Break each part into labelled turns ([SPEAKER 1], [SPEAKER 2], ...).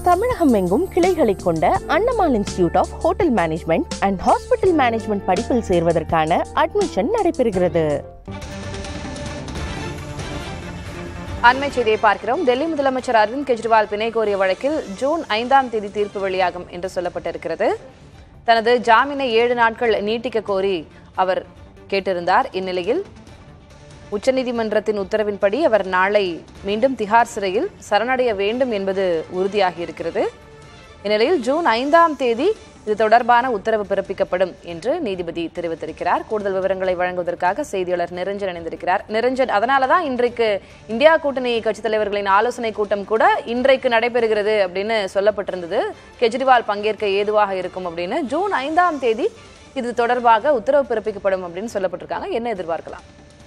[SPEAKER 1] தமிழகம் எங்கும் கிளைகளை கொண்ட அண்ணமால் institute of hotel management and hospital management படிப்பில் சேர்வதற்கான அட்மிஷன் நடைபெறுகிறது
[SPEAKER 2] அண்மை செய்தியை பார்க்கிறோம் டெல்லி முதலமைச்சர் அரவிந்த் கெஜ்ரிவால் பிணை கோரிய வழக்கில் ஜூன் ஐந்தாம் தேதி தீர்ப்பு வெளியாகும் என்று சொல்லப்பட்டிருக்கிறது தனது ஜாமீனை ஏழு நாட்கள் நீட்டிக்க கோரி அவர் கேட்டிருந்தார் இந்நிலையில் உச்சநீதிமன்றத்தின் உத்தரவின்படி அவர் நாளை மீண்டும் திஹார் சிறையில் சரணடைய வேண்டும் என்பது உறுதியாகி இருக்கிறது இந்நிலையில் ஜூன் ஐந்தாம் தேதி இது தொடர்பான உத்தரவு பிறப்பிக்கப்படும் என்று நீதிபதி தெரிவித்திருக்கிறார் கூடுதல் விவரங்களை வழங்குவதற்காக செய்தியாளர் நிரஞ்சன் இணைந்திருக்கிறார் நிரஞ்சன் அதனால தான் இன்றைக்கு இந்தியா கூட்டணி கட்சித் தலைவர்களின் ஆலோசனை கூட்டம் கூட இன்றைக்கு நடைபெறுகிறது அப்படின்னு சொல்லப்பட்டிருந்தது கெஜ்ரிவால் பங்கேற்க ஏதுவாக இருக்கும் அப்படின்னு ஜூன் ஐந்தாம் தேதி இது தொடர்பாக உத்தரவு பிறப்பிக்கப்படும் அப்படின்னு சொல்லப்பட்டிருக்காங்க என்ன எதிர்பார்க்கலாம்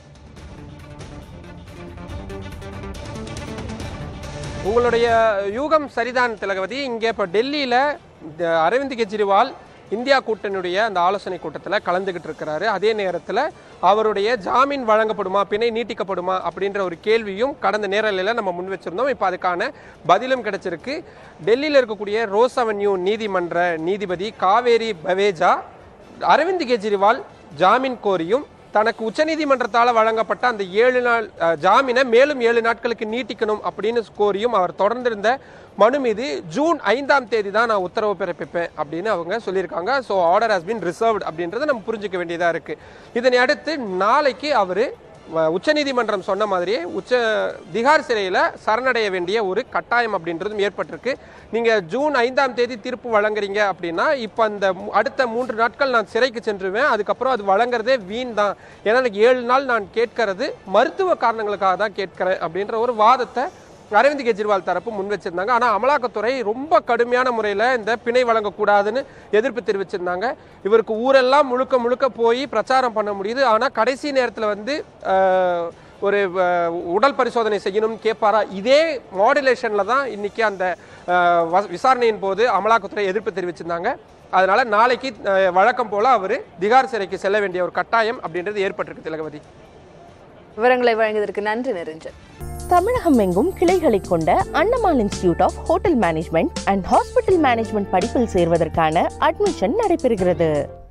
[SPEAKER 3] உங்களுடைய யூகம் சரிதான் திலகவதி இங்கே இப்போ டெல்லியில் அரவிந்த் கெஜ்ரிவால் இந்தியா கூட்டணியுடைய அந்த ஆலோசனை கூட்டத்தில் கலந்துக்கிட்டு இருக்கிறாரு அதே நேரத்தில் அவருடைய ஜாமீன் வழங்கப்படுமா பிணை நீட்டிக்கப்படுமா அப்படின்ற ஒரு கேள்வியும் கடந்த நேரலையில் நம்ம முன் வச்சிருந்தோம் இப்போ அதுக்கான பதிலும் கிடைச்சிருக்கு டெல்லியில் இருக்கக்கூடிய ரோஸ் அவென்யூ நீதிமன்ற நீதிபதி காவேரி பவேஜா அரவிந்த் கெஜ்ரிவால் ஜாமீன் கோரியும் தனக்கு உச்சநீதிமன்றத்தால் வழங்கப்பட்ட அந்த ஏழு நாள் அஹ், ஜாமீனை மேலும் ஏழு நாட்களுக்கு நீட்டிக்கணும் அப்படின்னு கோரியும் அவர் தொடர்ந்திருந்த மனு மீது ஜூன் ஐந்தாம் தேதி தான் நான் உத்தரவு பிறப்பிப்பேன் அப்படின்னு அவங்க சொல்லியிருக்காங்க so order has been reserved அப்படின்றத நம்ம புரிஞ்சுக்க வேண்டியதாக இருக்குது இதனை அடுத்து நாளைக்கு அவர் உச்சநீதிமன்றம் சொன்ன மாதிரியே உச்ச திகார் சிறையில் சரணடைய வேண்டிய ஒரு கட்டாயம் அப்படின்றதும் ஏற்பட்டிருக்கு நீங்கள் ஜூன் ஐந்தாம் தேதி தீர்ப்பு வழங்குறீங்க அப்படின்னா இப்போ அந்த மு- அடுத்த மூன்று நாட்கள் நான் சிறைக்கு சென்றுவேன் அதுக்கப்புறம் அது வழங்குறதே வீண் தான் ஏன்னா எனக்கு ஏழு நாள் நான் கேட்கறது மருத்துவ காரணங்களுக்காக தான் கேட்கிறேன் அப்படின்ற ஒரு வாதத்தை அரவிந்த் கெஜ்ரிவால் தரப்பு முன் வச்சிருந்தாங்க ஆனால் அமலாக்கத்துறை ரொம்ப கடுமையான முறையில் இந்த பிணை வழங்கக்கூடாதுன்னு எதிர்ப்பு தெரிவிச்சிருந்தாங்க இவருக்கு ஊரெல்லாம் முழுக்க முழுக்க போய் பிரச்சாரம் பண்ண முடியுது ஆனால் கடைசி நேரத்தில் வந்து ஆஹ், ஒரு ஆஹ், உடல் பரிசோதனை செய்யணும்னு கேட்பாரா இதே மாடுலேஷனில் தான் இன்னைக்கு அந்த ஆஹ், வ- விசாரணையின் போது அமலாக்கத்துறை எதிர்ப்பு தெரிவிச்சிருந்தாங்க அதனால நாளைக்கு ஆஹ், வழக்கம் போல அவர் திகார் சிறைக்கு செல்ல வேண்டிய ஒரு கட்டாயம் அப்படின்றது ஏற்பட்டிருக்கு திலகவதி
[SPEAKER 2] விவரங்களை வழங்கியதற்கு நன்றி நிரஞ்சன்
[SPEAKER 1] தமிழகம் எங்கும் கிளைகளை கொண்ட அண்ணமால் institute of hotel management and hospital management படிப்பில் சேர்வதற்கான அட்மிஷன் நடைபெறுகிறது